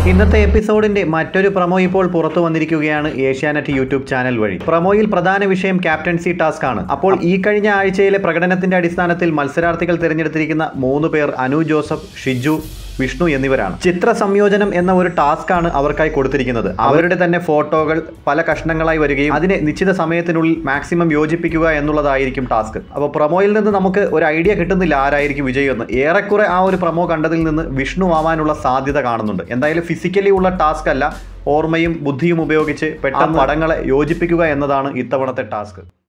ഇന്നത്തെ എപ്പിസോഡിന്റെ മറ്റൊരു പ്രൊമോ ഇപ്പോൾ പുറത്തു വന്നിരിക്കുകയാണ് ഏഷ്യാനെറ്റ് യൂട്യൂബ് ചാനൽ വഴി പ്രൊമോയിൽ പ്രധാന വിഷയം ക്യാപ്റ്റൻസി ടാസ്ക് ആണ് അപ്പോൾ ഈ കഴിഞ്ഞ ആഴ്ചയിലെ പ്രകടനത്തിന്റെ അടിസ്ഥാനത്തിൽ മത്സരാർത്ഥികൾ തിരഞ്ഞെടുത്തിരിക്കുന്ന മൂന്ന് പേർ അനു ജോസഫ് ഷിജു വിഷ്ണു എന്നിവരാണ് ചിത്ര സംയോജനം എന്ന ഒരു ടാസ്ക് ആണ് അവർക്കായി കൊടുത്തിരിക്കുന്നത് അവരുടെ തന്നെ ഫോട്ടോകൾ പല കഷ്ണങ്ങളായി വരികയും അതിനെ നിശ്ചിത സമയത്തിനുള്ളിൽ മാക്സിമം യോജിപ്പിക്കുക എന്നുള്ളതായിരിക്കും ടാസ്ക് അപ്പോൾ പ്രൊമോയിൽ നിന്ന് നമുക്ക് ഒരു ഐഡിയ കിട്ടുന്നില്ല ആരായിരിക്കും വിജയമെന്ന് ഏറെക്കുറെ ആ ഒരു പ്രൊമോ കണ്ടതിൽ നിന്ന് വിഷ്ണു ആവാനുള്ള സാധ്യത കാണുന്നുണ്ട് എന്തായാലും ഫിസിക്കലി ഉള്ള ടാസ്ക് അല്ല ഓർമ്മയും ബുദ്ധിയും ഉപയോഗിച്ച് പെട്ടെന്ന് പടങ്ങളെ യോജിപ്പിക്കുക എന്നതാണ് ഇത്തവണത്തെ ടാസ്ക്